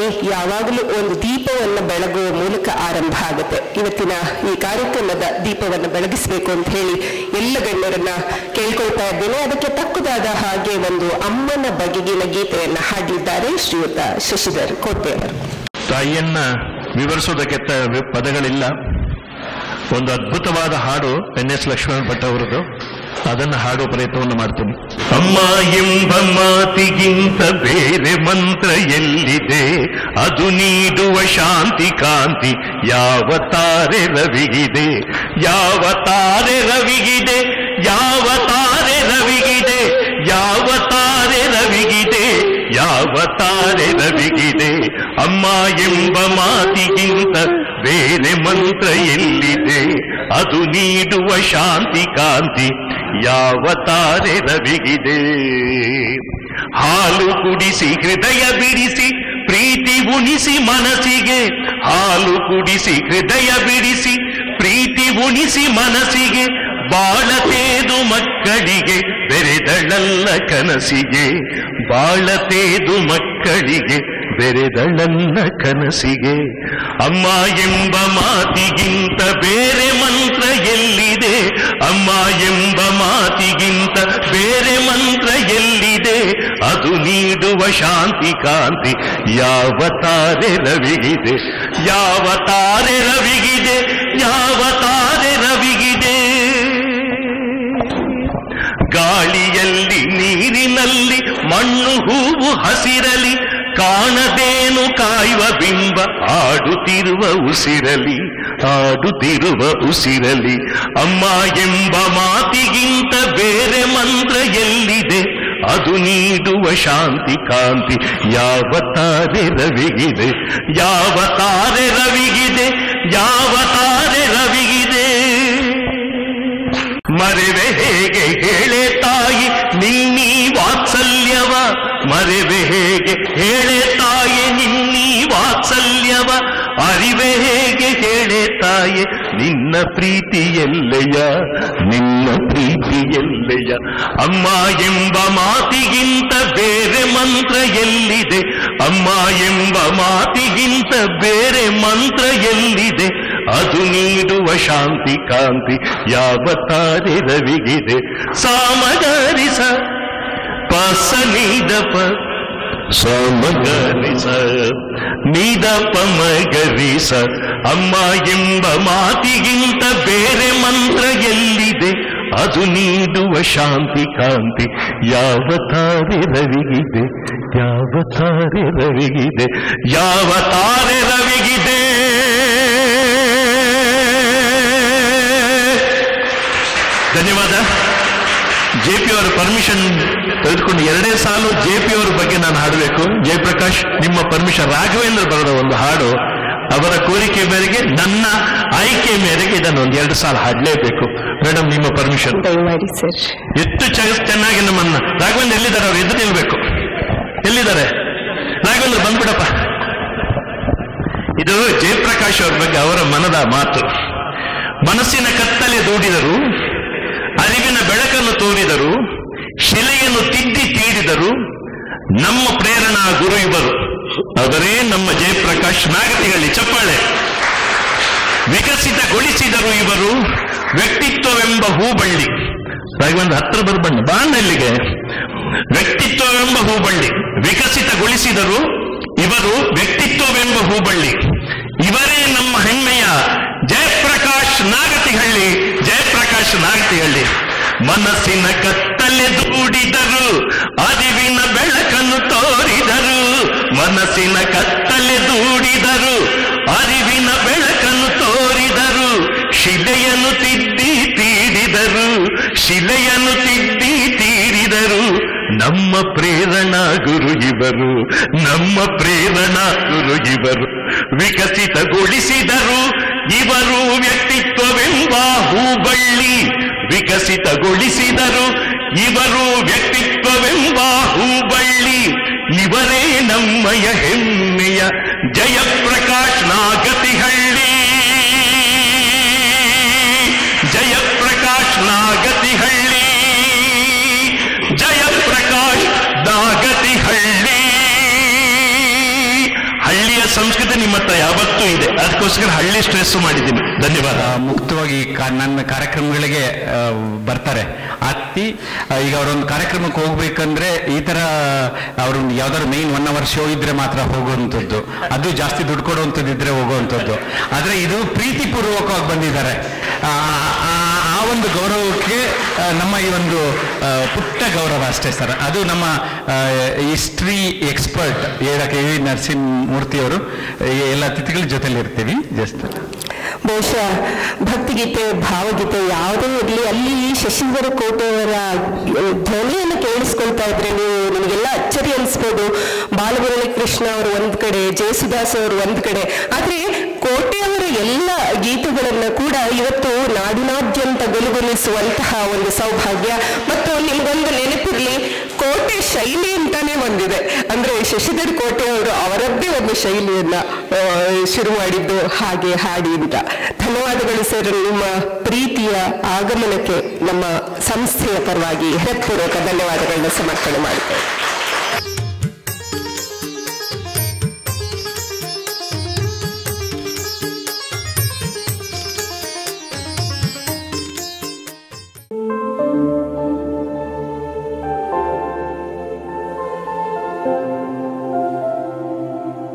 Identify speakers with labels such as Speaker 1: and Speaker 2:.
Speaker 1: ಯಾವಾಗಲೂ ಒಂದು ದೀಪವನ್ನು ಬೆಳಗುವ ಮೂಲಕ ಆರಂಭ ಆಗುತ್ತೆ ಇವತ್ತಿನ ಈ ಕಾರ್ಯಕ್ರಮದ ದೀಪವನ್ನು ಬೆಳಗಿಸಬೇಕು ಅಂತ ಹೇಳಿ ಎಲ್ಲ ಗಣ್ಯರನ್ನ ಕೇಳ್ಕೊಳ್ತಾ ಇದ್ದೇನೆ ಅದಕ್ಕೆ ತಕ್ಕದಾದ ಹಾಗೆ ಒಂದು ಅಮ್ಮನ ಬಗೆಗಿನ ಗೀತೆಯನ್ನ ಹಾಡಲಿದ್ದಾರೆ ಶ್ರೀಯುತ ಶಶಿಧರ್ ಕೋಟೆಯವರು
Speaker 2: ತಾಯಿಯನ್ನ ವಿವರಿಸೋದಕ್ಕೆ ತ- ಪದಗಳಿಲ್ಲ ಒಂದು ಅದ್ಭುತವಾದ ಹಾಡು ಎನ್ ಎಸ್ ಲಕ್ಷ್ಮಣ ಭಟ್ ಅವರದು ಅದನ್ನು ಹಾಡುವ ಪ್ರಯತ್ನವನ್ನು ಮಾಡ್ತೀನಿ ಅಮ್ಮ ಎಂಬ ಮಾತಿಗಿಂತ ಬೇರೆ ಮಂತ್ರ ಎಲ್ಲಿದೆ ಅದು ನೀಡುವ ಶಾಂತಿ ಕಾಂತಿ ಯಾವ ತಾರೆ ರವಿಗಿದೆ ಯಾವ ತಾರೆ ರವಿಗಿದೆ ಯಾವ ತಾರೆ ರವಿಗಿದೆ ಯಾವ ತಾರೆ ರವಿಗಿದೆ ಯಾವ ತಾರೆ ರವಿಗಿದೆ ಅಮ್ಮ ಎಂಬ ಮಾತಿಗಿಂತ ಬೇರೆ ಮಂತ್ರ ಎಲ್ಲಿದೆ ಅದು ನೀಡುವ ಶಾಂತಿ ಕಾಂತಿ ಯಾವ ತಾರೆ ರವಿಗಿದೆ ಹಾಲು ಕುಡಿಸಿ ಹೃದಯ ಬಿಡಿಸಿ ಪ್ರೀತಿ ಉಣಿಸಿ ಮನಸ್ಸಿಗೆ ಹಾಲು ಕುಡಿಸಿ ಹೃದಯ ಬಿಡಿಸಿ ಪ್ರೀತಿ ಉಣಿಸಿ ಮನಸ್ಸಿಗೆ ಬಾಳತೇದು ಮಕ್ಕಳಿಗೆ ಬೆರೆದಳಲ್ಲ ಕನಸಿಗೆ ಬಾಳತೇದು ಮಕ್ಕಳಿಗೆ ಬೆರೆದಳಲ್ಲ ಕನಸಿಗೆ ಅಮ್ಮ ಎಂಬ ಮಾತಿಗಿಂತ ಬೇರೆ ಮಂತ್ರ ಎಲ್ಲಿದೆ ಅಮ್ಮ ಎಂಬ ಮಾತಿಗಿಂತ ಬೇರೆ ಮಂತ್ರ ಎಲ್ಲಿದೆ ಅದು ನೀಡುವ ಶಾಂತಿ ಕಾಂತಿ ಯಾವ ತಾರೆ ರವಿಗಿದೆ ಯಾವ ತಾರೆ ರವಿಗಿದೆ ಯಾವ ತಾರೆ ರವಿಗಿದೆ ಗಾಳಿಯಲ್ಲಿ ನೀರಿನಲ್ಲಿ ಮಣ್ಣು ಹೂವು ಹಸಿರಲಿ ಕಾಣದೇನು ಕಾಯುವ ಬಿಂಬ ಆಡುತ್ತಿರುವ ಉಸಿರಲಿ ಆಡುತ್ತಿರುವ ಉಸಿರಲಿ ಅಮ್ಮ ಎಂಬ ಮಾತಿಗಿಂತ ಬೇರೆ ಮಂತ್ರ ಎಲ್ಲಿದೆ ಅದು ನೀಡುವ ಶಾಂತಿ ಕಾಂತಿ ಯಾವ ತಾರೆ ರವಿಗಿದೆ ಯಾವ ತಾರೆ ರವಿಗಿದೆ ಯಾವ ತಾರೆ ರವಿಗಿದೆ ಮರೆವೆ ಹೇಗೆ ಹೇಳೆ ತಾಯಿ ನಿನ್ನೀ ವಾತ್ಸಲ್ಯವ ಮರೆವೆ ಹೇಗೆ ಹೇಳೆ ತಾಯಿ ನಿನ್ನೀ ವಾತ್ಸಲ್ಯವ ಅರಿವೆ ಹೇಗೆ ಹೇಳೆ ತಾಯಿ ನಿನ್ನ ಪ್ರೀತಿ ಎಲ್ಲೆಯ ನಿನ್ನ ಪ್ರೀತಿ ಎಲ್ಲೆಯ ಅಮ್ಮ ಎಂಬ ಮಾತಿಗಿಂತ ಬೇರೆ ಮಂತ್ರ ಎಲ್ಲಿದೆ ಅಮ್ಮ ಎಂಬ ಮಾತಿಗಿಂತ ಬೇರೆ ಮಂತ್ರ ಎಲ್ಲಿದೆ ಅದು ನೀಡುವ ಶಾಂತಿ ಕಾಂತಿ ಯಾವ ತಾರೆ ರವಿಗಿದೆ ಸಾಮಗಾರಿಸ ಪಸ ನೀದಪ ಸಾಮಗಾರಿಸ ನೀದಪ ಮಗರಿಸ ಅಮ್ಮ ಎಂಬ ಮಾತಿಗಿಂತ ಬೇರೆ ಮಂತ್ರ ಎಲ್ಲಿದೆ ಅದು ನೀಡುವ ಶಾಂತಿ ಕಾಂತಿ ಯಾವ ತಾರೆ ರವಿಗಿದೆ ಯಾವ ತಾರೆ ರವಿಗಿದೆ ಯಾವ ತಾರೆ ರವಿಗಿದೆ ಧನ್ಯವಾದ ಜೆ ಪಿ ಅವರ ಪರ್ಮಿಷನ್ ತೆಗೆದುಕೊಂಡು ಎರಡೇ ಸಾಲು ಜೆ ಪಿ ಅವರ ಬಗ್ಗೆ ನಾನು ಹಾಡಬೇಕು ಜಯಪ್ರಕಾಶ್ ನಿಮ್ಮ ಪರ್ಮಿಷನ್ ರಾಘವೇಂದ್ರ ಬರೆದ ಒಂದು ಹಾಡು ಅವರ ಕೋರಿಕೆ ಮೇರೆಗೆ ನನ್ನ ಆಯ್ಕೆ ಮೇರೆಗೆ ಇದನ್ನು ಒಂದು ಎರಡು ಸಾಲ ಹಾಡಲೇಬೇಕು ಮೇಡಮ್ ನಿಮ್ಮ ಪರ್ಮಿಷನ್
Speaker 1: ದಯಮಾಡಿ ಸರ್
Speaker 2: ಎಷ್ಟು ಚ- ಚೆನ್ನಾಗಿ ನಮ್ಮನ್ನ ರಾಘವೇಂದ್ರ ಎಲ್ಲಿದ್ದಾರೆ ಅವ್ರು ಎದುರು ನಿಲ್ಬೇಕು ಎಲ್ಲಿದ್ದಾರೆ ರಾಘವೇಂದ್ರ ಬಂದ್ಬಿಡಪ್ಪ ಇದು ಜಯಪ್ರಕಾಶ್ ಅವ್ರ ಬಗ್ಗೆ ಅವರ ಮನದ ಮಾತು ಮನಸ್ಸಿನ ಕತ್ತಲೆ ದೂಡಿದರು ಅರಿವಿನ ಬೆಳಕನ್ನು ತೋರಿದರು ಶಿಲೆಯನ್ನು ತಿದ್ದಿ ತೀಡಿದರು ನಮ್ಮ ಪ್ರೇರಣಾ ಗುರು ಇವರು ಅವರೇ ನಮ್ಮ ಜಯಪ್ರಕಾಶ್ ನಾಗತಿಗಳಿ ಚಪ್ಪಾಳೆ ವಿಕಸಿತಗೊಳಿಸಿದರು ಇವರು ವ್ಯಕ್ತಿತ್ವವೆಂಬ ಹೂಬಳ್ಳಿ ರಾಘವೇಂದ್ರ ಹತ್ರ ಬರ್ಬಣ್ಣ ಬಾಣ ಇಲ್ಲಿಗೆ ವ್ಯಕ್ತಿತ್ವವೆಂಬ ಹೂಬಳ್ಳಿ ವಿಕಸಿತಗೊಳಿಸಿದರು ಇವರು ವ್ಯಕ್ತಿತ್ವವೆಂಬ ಹೂಬಳ್ಳಿ ಇವರೇ ನಮ್ಮ ಹೆಮ್ಮೆಯ ಜಯಪ್ರಕಾಶ್ ನಾಗತಿಹಳ್ಳಿ ಜಯಪ್ರಕಾಶ್ ನಾಗತಿಹಳ್ಳಿ ಮನಸ್ಸಿನ ಕತ್ತಲೆ ದೂಡಿದರು ಅರಿವಿನ ಬೆಳಕನ್ನು ತೋರಿದರು ಮನಸ್ಸಿನ ಕತ್ತಲೆ ದೂಡಿದರು ಅರಿವಿನ ಬೆಳಕನ್ನು ತೋರಿದರು ಶಿಲೆಯನ್ನು ತಿದ್ದಿ ತೀಡಿದರು ಶಿಲೆಯನ್ನು ತಿದ್ದಿ ತೀರಿದರು ನಮ್ಮ ಪ್ರೇರಣಾ ಗುರು ಇವರು ನಮ್ಮ ಪ್ರೇರಣಾ ಗುರು ಇವರು ವಿಕಸಿತಗೊಳಿಸಿದರು ಇವರು ವ್ಯಕ್ತಿತ್ವವೆಂಬ ಹೂಬಳ್ಳಿ ವಿಕಸಿತಗೊಳಿಸಿದರು ಇವರು ವ್ಯಕ್ತಿತ್ವವೆಂಬ ಹೂಬಳ್ಳಿ ಇವರೇ ನಮ್ಮಯ ಹೆಮ್ಮೆಯ ಜಯಪ್ರಕಾಶ್ ನಾಗತಿಹಳ್ಳಿ ಜಯಪ್ರಕಾಶ್ ನಾಗತಿಹಳ್ಳಿ ಜಯಪ್ರಕಾಶ್ ನಾಗತಿಹಳ್ಳಿ ಹಳ್ಳಿ ಅದಕ್ಕೋಸ್ಕರ ಹಳ್ಳಿ ಸ್ಟ್ರೆಸ್ ಮಾಡಿದ್ದೀನಿ ಧನ್ಯವಾದ
Speaker 3: ಆ, ಮುಕ್ತವಾಗಿ ಕಾ- ನನ್ನ ಕಾರ್ಯಕ್ರಮಗಳಿಗೆ ಆ, ಬರ್ತಾರೆ ಅತ್ತಿ ಆ, ಈಗ ಅವರೊಂದು ಕಾರ್ಯಕ್ರಮಕ್ಕೆ ಹೋಗ್ಬೇಕಂದ್ರೆ ಈ ತರ ಅವ್ರೊಂದು ಯಾವ್ದಾದ್ರು ಮೈನ್ ಒನ್ ಅವರ್ ಶೋ ಇದ್ರೆ ಮಾತ್ರ ಹೋಗುವಂಥದ್ದು ಅದು ಜಾಸ್ತಿ ದುಡ್ಡು ಕೊಡುವಂಥದ್ದು ಇದ್ರೆ ಹೋಗುವಂಥದ್ದು ಆದ್ರೆ ಇದು ಪ್ರೀತಿಪೂರ್ವಕವಾಗಿ ಬಂದಿದ್ದಾರೆ ಆ, ಆ ಆ ಒಂದು ಗೌರವಕ್ಕೆ ಆ, ನಮ್ಮ ಈ ಒಂದು ಆ, ಪುಟ್ಟ ಗೌರವ ಅಷ್ಟೇ ಸರ್ ಅದು ನಮ್ಮ ಹಿಸ್ಟ್ರಿ ಎಕ್ಸ್ಪರ್ಟ್ ಕೆ ವಿ ನರಸಿಂಹಮೂರ್ತಿಯವರು ಈ ಎಲ್ಲ ಅತಿಥಿಗಳ ಜೊತೆಲಿ ಇರ್ತೀವಿ ಜಸ್ಟ್
Speaker 1: ಬಹುಶಃ ಭಕ್ತಿಗೀತೆ ಭಾವಗೀತೆ ಯಾವುದೇ ಇರಲಿ ಅಲ್ಲಿ ಶಶಿಧರ ಕೋಟೆಯವರ ಧ್ವನಿಯನ್ನು ಕೇಳಿಸ್ಕೊಳ್ತಾ ಇದ್ರೆ ನೀವು ನಿಮಗೆಲ್ಲ ಅಚ್ಚರಿ ಅನಿಸ್ಬೋದು ಬಾಲಮುರಳಿ ಕೃಷ್ಣ ಅವರು ಒಂದ್ ಕಡೆ ಜಯಸುದಾಸ್ ಅವರು ಒಂದ್ ಕಡೆ ಆದ್ರೆ ಕೋಟೆಯವರ ಎಲ್ಲ ಗೀತೆಗಳನ್ನ ಕೂಡ ಇವತ್ತು ನಾಡಿನಾದ್ಯಂತ ಗುಲುಗುಲಿಸುವಂತಹ ಒಂದು ಸೌಭಾಗ್ಯ ಮತ್ತು ನಿಮ್ಗೊಂದು ನೆನಪಿರಲಿ ಕೋಟೆ ಶೈಲಿ ಅಂತಾನೆ ಒಂದಿದೆ ಅಂದ್ರೆ ಶಶಿಧರ್ ಕೋಟೆ ಅವರು ಅವರದ್ದೇ ಒಂದು ಶೈಲಿಯನ್ನ ಆ, ಶುರು ಮಾಡಿದ್ದು ಹಾಗೆ ಹಾಡಿ ಅಂತ ಧನ್ಯವಾದಗಳು ಸರ್ ನಿಮ್ಮ ಪ್ರೀತಿಯ ಆಗಮನಕ್ಕೆ ನಮ್ಮ ಸಂಸ್ಥೆಯ ಪರವಾಗಿ ಹೃತ್ಪೂರ್ವಕ ಧನ್ಯವಾದಗಳನ್ನ ಸಮರ್ಪಣೆ ಮಾಡುತ್ತೇವೆ